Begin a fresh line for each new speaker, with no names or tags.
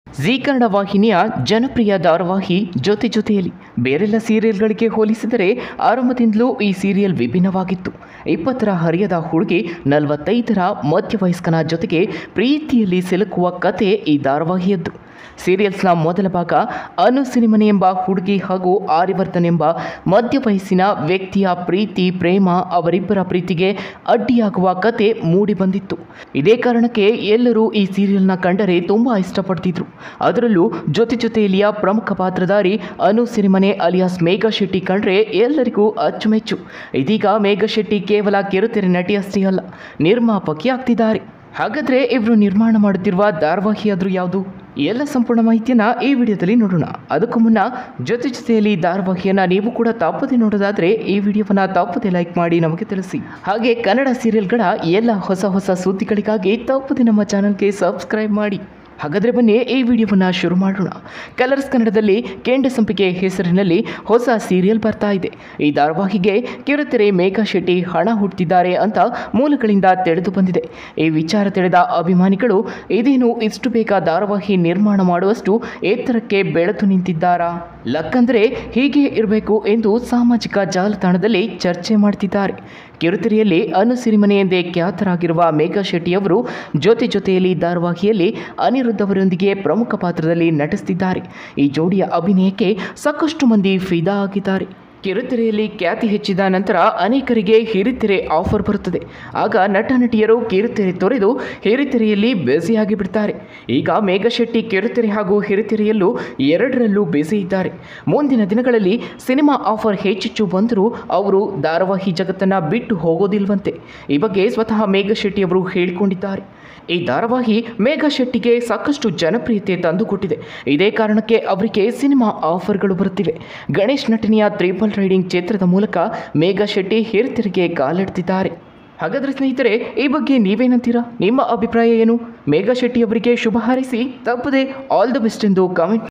ಜೀ ಕನ್ನಡ ವಾಹಿನಿಯ ಜನಪ್ರಿಯ ಧಾರಾವಾಹಿ ಜೊತೆ ಜೊತೆಯಲ್ಲಿ ಬೇರೆಲ್ಲ ಸೀರಿಯಲ್ಗಳಿಗೆ ಹೋಲಿಸಿದರೆ ಆರಂಭದಿಂದಲೂ ಈ ಸೀರಿಯಲ್ ವಿಭಿನ್ನವಾಗಿತ್ತು ಇಪ್ಪತ್ತರ ಹರಿಯದ ಹುಡುಗಿ ನಲವತ್ತೈದರ ಮಧ್ಯವಯಸ್ಕನ ಜೊತೆಗೆ ಪ್ರೀತಿಯಲ್ಲಿ ಸಿಲುಕುವ ಕತೆ ಈ ಧಾರಾವಾಹಿಯದ್ದು ಸೀರಿಯಲ್ಸ್ನ ಮೊದಲ ಭಾಗ ಅನು ಸಿನಿಮನೆ ಎಂಬ ಹುಡುಗಿ ಹಾಗೂ ಆರ್ಯವರ್ಧನ್ ಎಂಬ ಮಧ್ಯವಯಸ್ಸಿನ ವ್ಯಕ್ತಿಯ ಪ್ರೀತಿ ಪ್ರೇಮ ಅವರಿಬ್ಬರ ಪ್ರೀತಿಗೆ ಅಡ್ಡಿಯಾಗುವ ಕತೆ ಮೂಡಿಬಂದಿತ್ತು ಇದೇ ಕಾರಣಕ್ಕೆ ಎಲ್ಲರೂ ಈ ಸೀರಿಯಲ್ನ ಕಂಡರೆ ತುಂಬ ಇಷ್ಟಪಡ್ತಿದ್ರು ಅದರಲ್ಲೂ ಜೊತೆ ಜೊತೆಯಲ್ಲಿಯ ಪ್ರಮುಖ ಪಾತ್ರಧಾರಿ ಅನು ಸಿನಿಮನೆ ಅಲಿಯಾಸ್ ಮೇಘಾ ಶೆಟ್ಟಿ ಕಂಡ್ರೆ ಎಲ್ಲರಿಗೂ ಅಚ್ಚುಮೆಚ್ಚು ಇದೀಗ ಮೇಘಾ ಶೆಟ್ಟಿ ಕೇವಲ ಕಿರುತೆರೆ ನಟಿಯಷ್ಟೇ ಅಲ್ಲ ನಿರ್ಮಾಪಕಿ ಆಗ್ತಿದ್ದಾರೆ ಹಾಗಾದ್ರೆ ಇವರು ನಿರ್ಮಾಣ ಮಾಡುತ್ತಿರುವ ಧಾರಾವಾಹಿ ಆದ್ರೂ ಯಾವುದು ಎಲ್ಲ ಸಂಪೂರ್ಣ ಮಾಹಿತಿಯನ್ನ ಈ ವಿಡಿಯೋದಲ್ಲಿ ನೋಡೋಣ ಅದಕ್ಕೂ ಮುನ್ನ ಜೊತೆ ಜೊತೆಯಲ್ಲಿ ಧಾರಾವಾಹಿಯನ್ನ ನೀವು ಕೂಡ ತಪ್ಪದೆ ನೋಡೋದಾದ್ರೆ ಈ ವಿಡಿಯೋವನ್ನ ತಪ್ಪದೆ ಲೈಕ್ ಮಾಡಿ ನಮಗೆ ತಿಳಿಸಿ ಹಾಗೆ ಕನ್ನಡ ಸೀರಿಯಲ್ಗಳ ಎಲ್ಲ ಹೊಸ ಹೊಸ ಸುದ್ದಿಗಳಿಗಾಗಿ ತಪ್ಪದೆ ನಮ್ಮ ಚಾನಲ್ಗೆ ಸಬ್ಸ್ಕ್ರೈಬ್ ಮಾಡಿ ಹಾಗಾದರೆ ಬನ್ನಿ ಈ ವಿಡಿಯೋವನ್ನು ಶುರು ಮಾಡೋಣ ಕಲರ್ಸ್ ಕನ್ನಡದಲ್ಲಿ ಕೆಂಡ ಸಂಪಿಗೆ ಹೆಸರಿನಲ್ಲಿ ಹೊಸ ಸೀರಿಯಲ್ ಬರ್ತಾ ಇದೆ ಈ ಧಾರಾವಾಹಿಗೆ ಕಿರುತೆರೆ ಮೇಘಾ ಶೆಟ್ಟಿ ಹಣ ಹುಟ್ಟಿದ್ದಾರೆ ಅಂತ ಮೂಲಗಳಿಂದ ತಿಳಿದು ಬಂದಿದೆ ಈ ವಿಚಾರ ತಿಳಿದ ಅಭಿಮಾನಿಗಳು ಇದೇನು ಇಷ್ಟು ಬೇಗ ಧಾರಾವಾಹಿ ನಿರ್ಮಾಣ ಮಾಡುವಷ್ಟು ಎತ್ತರಕ್ಕೆ ಬೆಳೆದು ನಿಂತಿದ್ದಾರಾ ಲಕ್ಕಂದ್ರೆ ಹೀಗೆ ಇರಬೇಕು ಎಂದು ಸಾಮಾಜಿಕ ಜಾಲತಾಣದಲ್ಲಿ ಚರ್ಚೆ ಮಾಡ್ತಿದ್ದಾರೆ ಕಿರುತೆರೆಯಲ್ಲಿ ಅನು ಸಿರಿಮನೆ ಎಂದೇ ಖ್ಯಾತರಾಗಿರುವ ಮೇಘಾ ಶೆಟ್ಟಿ ಅವರು ಜೊತೆ ಜೊತೆಯಲ್ಲಿ ಧಾರಾವಾಹಿಯಲ್ಲಿ ಅನಿರುದ್ಧ್ ಅವರೊಂದಿಗೆ ಪ್ರಮುಖ ಪಾತ್ರದಲ್ಲಿ ನಟಿಸುತ್ತಿದ್ದಾರೆ ಈ ಜೋಡಿಯ ಅಭಿನಯಕ್ಕೆ ಸಾಕಷ್ಟು ಮಂದಿ ಫಿದಾ ಆಗಿದ್ದಾರೆ ಕಿರುತೆರೆಯಲ್ಲಿ ಖ್ಯಾತಿ ಹೆಚ್ಚಿದ ನಂತರ ಅನೇಕರಿಗೆ ಹಿರಿತೆರೆ ಆಫರ್ ಬರುತ್ತದೆ ಆಗ ನಟ ನಟಿಯರು ಕಿರುತೆರೆ ತೊರೆದು ಹಿರಿತೆರೆಯಲ್ಲಿ ಬ್ಯುಸಿಯಾಗಿ ಬಿಡ್ತಾರೆ ಈಗ ಮೇಘಶೆಟ್ಟಿ ಕಿರುತೆರೆ ಹಾಗೂ ಹಿರಿತೆರೆಯಲ್ಲೂ ಎರಡರಲ್ಲೂ ಬ್ಯುಸಿ ಇದ್ದಾರೆ ಮುಂದಿನ ದಿನಗಳಲ್ಲಿ ಸಿನಿಮಾ ಆಫರ್ ಹೆಚ್ಚೆಚ್ಚು ಬಂದರೂ ಅವರು ಧಾರಾವಾಹಿ ಜಗತ್ತನ್ನು ಬಿಟ್ಟು ಹೋಗೋದಿಲ್ವಂತೆ ಈ ಬಗ್ಗೆ ಸ್ವತಃ ಮೇಘಶೆಟ್ಟಿ ಅವರು ಹೇಳಿಕೊಂಡಿದ್ದಾರೆ ಈ ಧಾರಾವಾಹಿ ಮೇಘಾ ಶೆಟ್ಟಿಗೆ ಸಾಕಷ್ಟು ಜನಪ್ರಿಯತೆ ತಂದುಕೊಟ್ಟಿದೆ ಇದೇ ಕಾರಣಕ್ಕೆ ಅವರಿಗೆ ಸಿನಿಮಾ ಆಫರ್ಗಳು ಬರುತ್ತಿವೆ ಗಣೇಶ್ ನಟನೆಯ ತ್ರಿಪಲ್ ರೈಡಿಂಗ್ ಚಿತ್ರದ ಮೂಲಕ ಮೇಘಾ ಶೆಟ್ಟಿ ಹಿರಿತೆರೆಗೆ ಕಾಲಿಡ್ತಿದ್ದಾರೆ ಹಾಗಾದರೆ ಸ್ನೇಹಿತರೆ ಈ ಬಗ್ಗೆ ನೀವೇನಂತೀರಾ ನಿಮ್ಮ ಅಭಿಪ್ರಾಯ ಏನು ಮೇಘಾ ಶೆಟ್ಟಿ ಅವರಿಗೆ ಶುಭ ಹಾರೈಸಿ ತಪ್ಪದೆ ಆಲ್ ದ ಬೆಸ್ಟ್ ಎಂದು ಕಾಮೆಂಟ್